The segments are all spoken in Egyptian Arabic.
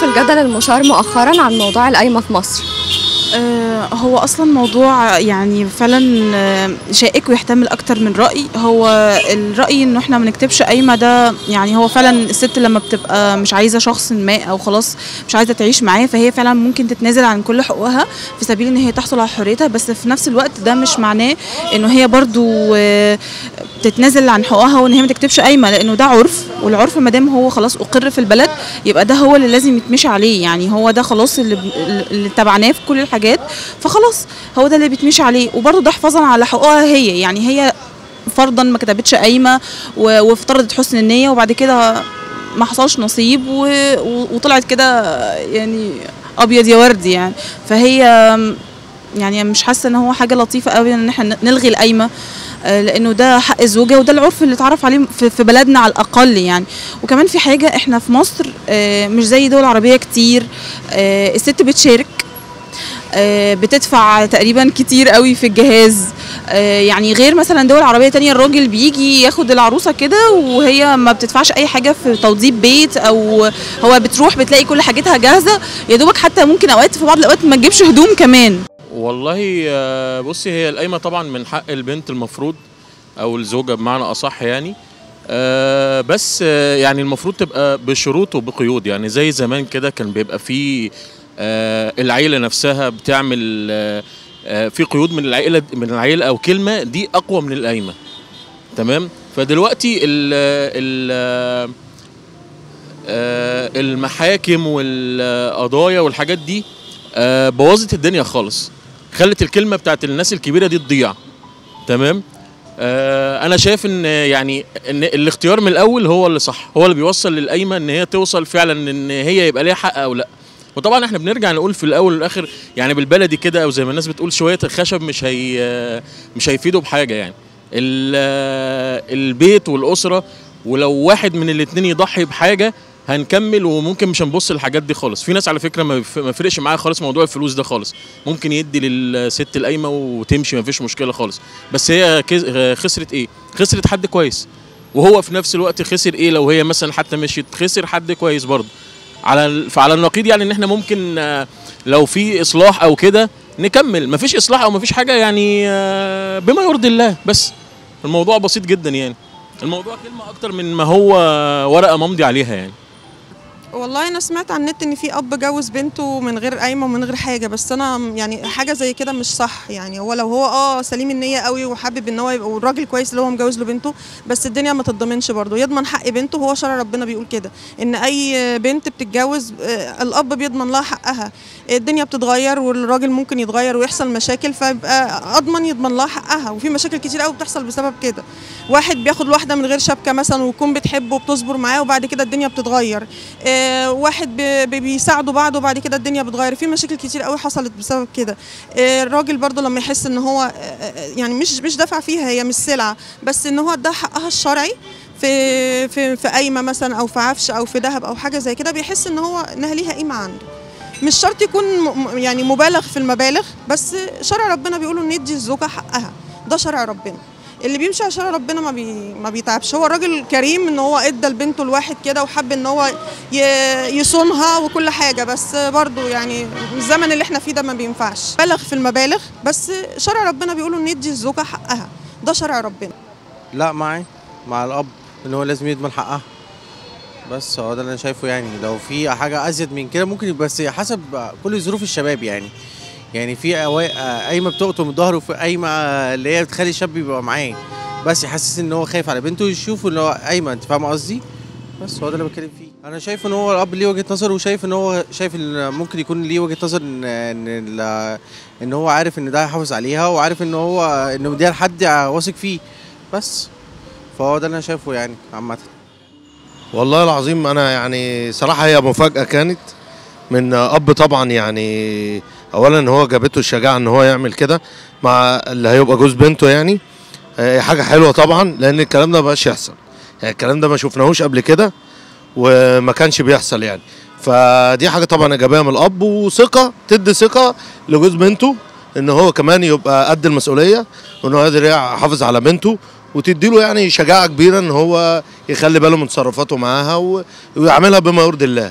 في الجدل المثار مؤخرا عن موضوع القايمة في مصر آه، هو اصلا موضوع يعني فعلا آه، شائك ويحتمل اكتر من راي هو الراي انه احنا ما نكتبش قايمه ده يعني هو فعلا الست لما بتبقى مش عايزه شخص ما او خلاص مش عايزه تعيش معاه فهي فعلا ممكن تتنازل عن كل حقوقها في سبيل ان هي تحصل على حريتها بس في نفس الوقت ده مش معناه انه هي برضو آه، تتنازل عن حقوقها وان هي ما تكتبش قايمه لانه ده عرف والعرف ما دام هو خلاص اقر في البلد يبقى ده هو اللي لازم يتمشي عليه يعني هو ده خلاص اللي, اللي تبعناه في كل الحاجات فخلاص هو ده اللي بيتمشي عليه وبرضه ده حفاظا على حقوقها هي يعني هي فرضا ما كتبتش قايمه و- وافترضت حسن النيه وبعد كده ما حصلش نصيب و... و- وطلعت كده يعني ابيض يا وردي يعني فهي يعني مش حاسه ان هو حاجه لطيفه قوي ان احنا نلغي القايمه آه، لانه ده حق الزوجه وده العرف اللي اتعرف عليه في في بلدنا على الاقل يعني وكمان في حاجه احنا في مصر آه، مش زي دول عربيه كتير آه، الست بتشارك آه، بتدفع تقريبا كتير قوي في الجهاز آه، يعني غير مثلا دول عربية تانية الراجل بيجي ياخد العروسة كده وهي ما بتدفعش أي حاجة في توضيب بيت أو هو بتروح بتلاقي كل حاجتها جاهزة يا دوبك حتى ممكن أوقات في بعض الأوقات ما تجيبش هدوم كمان والله آه، بصي هي القايمة طبعا من حق البنت المفروض أو الزوجة بمعنى أصح يعني آه، بس آه، يعني المفروض تبقى بشروط وبقيود يعني زي زمان كده كان بيبقى في آه، العيلة نفسها بتعمل آه، آه، في قيود من العيلة من العيلة أو كلمة دي أقوى من القايمة تمام فدلوقتي ال ال آه، المحاكم والقضايا والحاجات دي آه، بوظت الدنيا خالص خلت الكلمه بتاعت الناس الكبيره دي تضيع تمام آه، انا شايف ان يعني ان الاختيار من الاول هو اللي صح هو اللي بيوصل للقايمه ان هي توصل فعلا ان هي يبقى ليها حق او لا وطبعا احنا بنرجع نقول في الاول والاخر يعني بالبلدي كده او زي ما الناس بتقول شويه الخشب مش هي مش هيفيدوا بحاجه يعني ال- البيت والاسره ولو واحد من الاتنين يضحي بحاجه هنكمل وممكن مش هنبص للحاجات دي خالص في ناس على فكره ما بيف- ما فرقش معاها خالص موضوع الفلوس ده خالص ممكن يدي للست القايمه وتمشي ما فيش مشكله خالص بس هي كز- خسرت ايه خسرت حد كويس وهو في نفس الوقت خسر ايه لو هي مثلا حتى مشيت خسر حد كويس برضه على ال- فعلى النقيض يعني ان احنا ممكن آه، لو في اصلاح او كده نكمل مفيش اصلاح او مفيش حاجه يعني آه، بما يرضي الله بس الموضوع بسيط جدا يعني الموضوع كلمه اكتر من ما هو ورقه ممضي عليها يعني والله انا سمعت على النت ان في اب جوز بنته من غير قايمه ومن غير حاجه بس انا يعني حاجه زي كده مش صح يعني هو لو هو اه سليم النيه قوي وحابب ان هو يبقى والراجل كويس اللي هو مجوز له بنته بس الدنيا ما تتضمنش برضه يضمن حق بنته هو شرع ربنا بيقول كده ان اي بنت بتتجوز آه، الاب بيضمن لها حقها الدنيا بتتغير والراجل ممكن يتغير ويحصل مشاكل فيبقى اضمن يضمن لها حقها وفي مشاكل كتير قوي بتحصل بسبب كده واحد بياخد واحده من غير شبكه مثلا ويكون بتحبه وبتصبر معاه وبعد كده الدنيا بتتغير آه، واحد بي- بي- بيساعدوا بعض وبعد كده الدنيا بتغير في مشاكل كتير قوي حصلت بسبب كده آه، الراجل برضو لما يحس ان هو آه، آه، يعني مش مش دافع فيها هي مش سلعه بس ان هو ده حقها الشرعي في في في قايمه مثلا او في عفش او في ذهب او حاجه زي كده بيحس ان هو انها ليها قيمه عنده مش شرط يكون م- م- يعني مبالغ في المبالغ بس شرع ربنا بيقولوا ان ندي الزوجه حقها ده شرع ربنا اللي بيمشي على شرع ربنا ما بي ما بيتعبش هو الراجل كريم ان هو ادى لبنته الواحد كده وحب ان هو ي- يصونها وكل حاجه بس برضو يعني الزمن اللي احنا فيه ده ما بينفعش بالغ في المبالغ بس شرع ربنا بيقولوا ان ندي الزوجه حقها ده شرع ربنا لا معي مع الاب ان هو لازم يضمن حقها بس هو ده اللي انا شايفه يعني لو في حاجه ازيد من كده ممكن يبقى بس حسب كل ظروف الشباب يعني يعني في أوا- قايمه بتقطم الظهر وفي قايمه اللي هي بتخلي الشاب يبقى معاه بس يحسس ان هو خايف على بنته يشوف ان هو قايمه انت فاهم قصدي بس هو ده اللي بتكلم فيه انا شايف ان هو الاب ليه وجهه نظر وشايف ان هو شايف ان ممكن يكون ليه وجهه نظر ان ان ال- ان هو عارف ان ده هيحافظ عليها وعارف ان هو ان ده حد واثق فيه بس فهو ده اللي انا شايفه يعني عامه والله العظيم انا يعني صراحه هي مفاجاه كانت من اب طبعا يعني اولا ان هو جابته الشجاعه ان هو يعمل كده مع اللي هيبقى جوز بنته يعني آه، حاجه حلوه طبعا لان الكلام ده مبقاش يحصل يعني الكلام ده ما شفناهوش قبل كده وما كانش بيحصل يعني فدي حاجه طبعا ايجابيه من الاب وثقه تدي ثقه لجوز بنته ان هو كمان يبقى قد المسؤوليه وان هو قادر يحافظ على بنته وتدي له يعني شجاعه كبيره ان هو يخلي باله من تصرفاته معاها و- ويعملها بما يرضي الله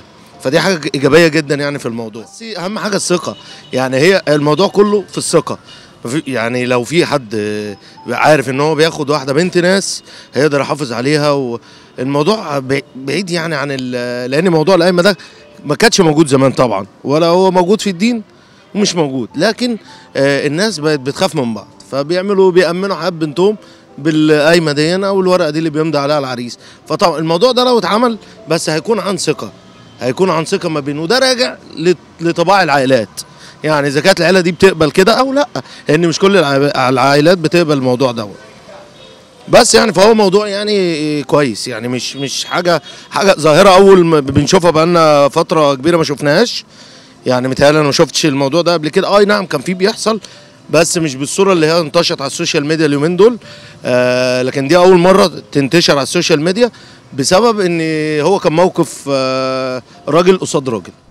فدي حاجه ايجابيه جدا يعني في الموضوع بس اهم حاجه الثقه يعني هي الموضوع كله في الثقه مفي- يعني لو في حد آه، عارف ان هو بياخد واحده بنت ناس هيقدر يحافظ عليها والموضوع بع- بعيد يعني عن ال- لان موضوع القايمه ده ما كانش موجود زمان طبعا ولا هو موجود في الدين ومش موجود لكن آه، الناس بقت بتخاف من بعض فبيعملوا بيأمنوا حياة بنتهم بالقايمه دي او الورقه دي اللي بيمضي عليها العريس فطبعا الموضوع ده لو اتعمل بس هيكون عن ثقه هيكون عن ثقه ما بينه وده راجع لط- لطباع العائلات يعني اذا كانت العيله دي بتقبل كده او لا لان مش كل الع- العائلات بتقبل الموضوع دوت بس يعني فهو موضوع يعني كويس يعني مش مش حاجه حاجه ظاهره اول ما بنشوفها بقالنا فتره كبيره ما شفناهاش يعني متهيألي انا ما شفتش الموضوع ده قبل كده اي نعم كان في بيحصل بس مش بالصوره اللي هي انتشرت على السوشيال ميديا اليومين دول آه لكن دي اول مره تنتشر على السوشيال ميديا بسبب ان هو كان موقف آه راجل قصاد راجل